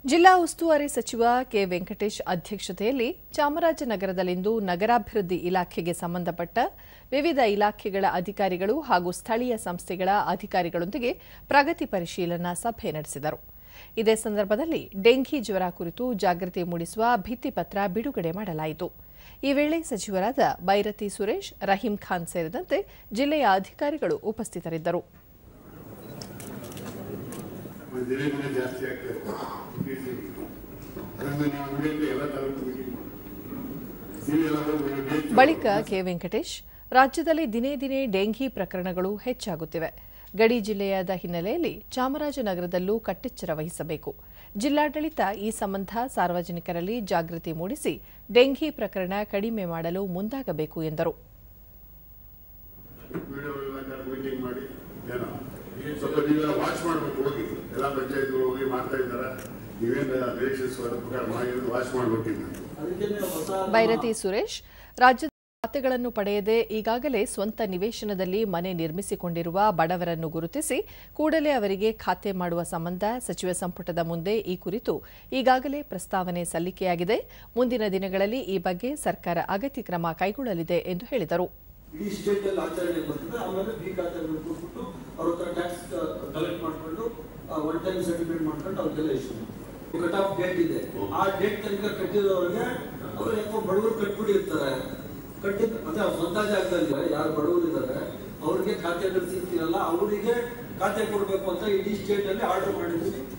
ಜಿಲ್ಲಾ ಉಸ್ತುವಾರಿ ಸಚಿವ ಕೆ ವೆಂಕಟೇಶ್ ಅಧ್ಯಕ್ಷತೆಯಲ್ಲಿ ಚಾಮರಾಜನಗರದಲ್ಲಿಂದು ನಗರಾಭಿವೃದ್ಧಿ ಇಲಾಖೆಗೆ ಸಂಬಂಧಪಟ್ಟ ವಿವಿಧ ಇಲಾಖೆಗಳ ಅಧಿಕಾರಿಗಳು ಹಾಗೂ ಸ್ಥಳೀಯ ಸಂಸ್ಥೆಗಳ ಅಧಿಕಾರಿಗಳೊಂದಿಗೆ ಪ್ರಗತಿ ಪರಿಶೀಲನಾ ಸಭೆ ನಡೆಸಿದರು ಇದೇ ಸಂದರ್ಭದಲ್ಲಿ ಡೆಂಘಿ ಜ್ವರ ಕುರಿತು ಜಾಗೃತಿ ಮೂಡಿಸುವ ಭಿತ್ತಿಪತ್ರ ಬಿಡುಗಡೆ ಮಾಡಲಾಯಿತು ಈ ವೇಳೆ ಸಚಿವರಾದ ಬೈರತಿ ಸುರೇಶ್ ರಹೀಂ ಖಾನ್ ಸೇರಿದಂತೆ ಜಿಲ್ಲೆಯ ಅಧಿಕಾರಿಗಳು ಉಪಸ್ಥಿತರಿದ್ದರು ದಿನೇ ದಿನೇ ಜಾಸ್ತಿ ಆಗ್ತಾ ಇದೆ ಅದರಿಂದ ನೀವು ಇಮಿಡಿಯೇಟ್ಲಿ ಎಲ್ಲ ತಾಲೂಕು ಮೀಟಿಂಗ್ ಮಾಡಿ ನೀವೆಲ್ಲ ಹೋಗಿ date ಬಳಿಕ ಕೆ ವೆಂಕಟೇಶ್ ರಾಜ್ಯದಲ್ಲಿ ದಿನೇ ದಿನೇ ಡೆಂಘಿ ಪ್ರಕರಣಗಳು ಹೆಚ್ಚಾಗುತ್ತಿವೆ ಗಡಿ ಜಿಲ್ಲೆಯಾದ ಹಿನ್ನೆಲೆಯಲ್ಲಿ ಚಾಮರಾಜನಗರದಲ್ಲೂ ಕಟ್ಟೆಚ್ಚರ ವಹಿಸಬೇಕು ಜಿಲ್ಲಾಡಳಿತ ಈ ಸಂಬಂಧ ಸಾರ್ವಜನಿಕರಲ್ಲಿ ಜಾಗೃತಿ ಮೂಡಿಸಿ ಡೆಂಘಿ ಪ್ರಕರಣ ಕಡಿಮೆ ಮಾಡಲು ಮುಂದಾಗಬೇಕು ಎಂದರು ವಿಡಿಯೋ ಎಲ್ಲ ಮೀಟಿಂಗ್ ಮಾಡಿ ಏನೋ ಸ್ವಲ್ಪ ನೀವೆಲ್ಲ ವಾಚ್ ಮಾಡ್ಬೇಕು ಹೋಗಿ ಎಲ್ಲ ಪಂಚಾಯತ್ಗಳು ಹೋಗಿ ಮಾಡ್ತಾ ಇದ್ದಾರೆ ನೀವೇನು ಡೈರೆಕ್ಷನ್ಸ್ ಪ್ರಕಾರ ಮಾಡಿ ವಾಚ್ ಮಾಡ್ಬೇಕಿಲ್ಲ ಬೈರತಿ ಸುರೇಶ್ ರಾಜ್ಯದ ಖಾತೆಗಳನ್ನು ಪಡೆಯದೆ ಈಗಾಗಲೇ ಸ್ವಂತ ನಿವೇಶನದಲ್ಲಿ ಮನೆ ನಿರ್ಮಿಸಿಕೊಂಡಿರುವ ಬಡವರನ್ನು ಗುರುತಿಸಿ ಕೂಡಲೇ ಅವರಿಗೆ ಖಾತೆ ಮಾಡುವ ಸಂಬಂಧ ಸಚಿವ ಸಂಪುಟದ ಮುಂದೆ ಈ ಕುರಿತು ಈಗಾಗಲೇ ಪ್ರಸ್ತಾವನೆ ಸಲ್ಲಿಕೆಯಾಗಿದೆ ಮುಂದಿನ ದಿನಗಳಲ್ಲಿ ಈ ಬಗ್ಗೆ ಸರ್ಕಾರ ಅಗತ್ಯ ಕ್ರಮ ಕೈಗೊಳ್ಳಲಿದೆ ಎಂದು ಹೇಳಿದರು ಇಡೀ ಸ್ಟೇಟ್ ಅಲ್ಲಿ ಆಚರಣೆ ಬರ್ತದೆ ಆಮೇಲೆ ಬಿ ಖಾತೆಗಳನ್ನು ಕೊಟ್ಬಿಟ್ಟು ಅವ್ರ ಹತ್ರ ಟ್ಯಾಕ್ಸ್ ಕಲೆಕ್ಟ್ ಮಾಡ್ಕೊಂಡು ಒನ್ ಟೈಮ್ ಸರ್ಟಿಫಿಕೇಟ್ ಮಾಡ್ಕೊಂಡು ಅವ್ರಿಗೆಲ್ಲ ಇಶ್ಯೂ ಕಟ್ ಆಫ್ ಡೇಟ್ ಇದೆ ಆ ಡೇಟ್ ತನಕ ಕಟ್ಟಿದವ್ರಿಗೆ ಅವ್ರು ಯಾಕೋ ಬಡವರು ಕಟ್ಬಿಟ್ಟಿರ್ತಾರೆ ಕಟ್ಟಿದ ಮತ್ತೆ ಅವ್ರ ಸ್ವಂತ ಜಾಗದಲ್ಲಿ ಯಾರು ಬಡವರು ಇದ್ದಾರೆ ಅವ್ರಿಗೆ ಖಾತೆಗಳು ಸಿಗ್ತಿರಲ್ಲ ಅವರಿಗೆ ಖಾತೆ ಕೊಡಬೇಕು ಅಂತ ಇಡೀ ಸ್ಟೇಟ್ ಅಲ್ಲಿ ಆರ್ಡರ್ ಮಾಡಿದ್ವಿ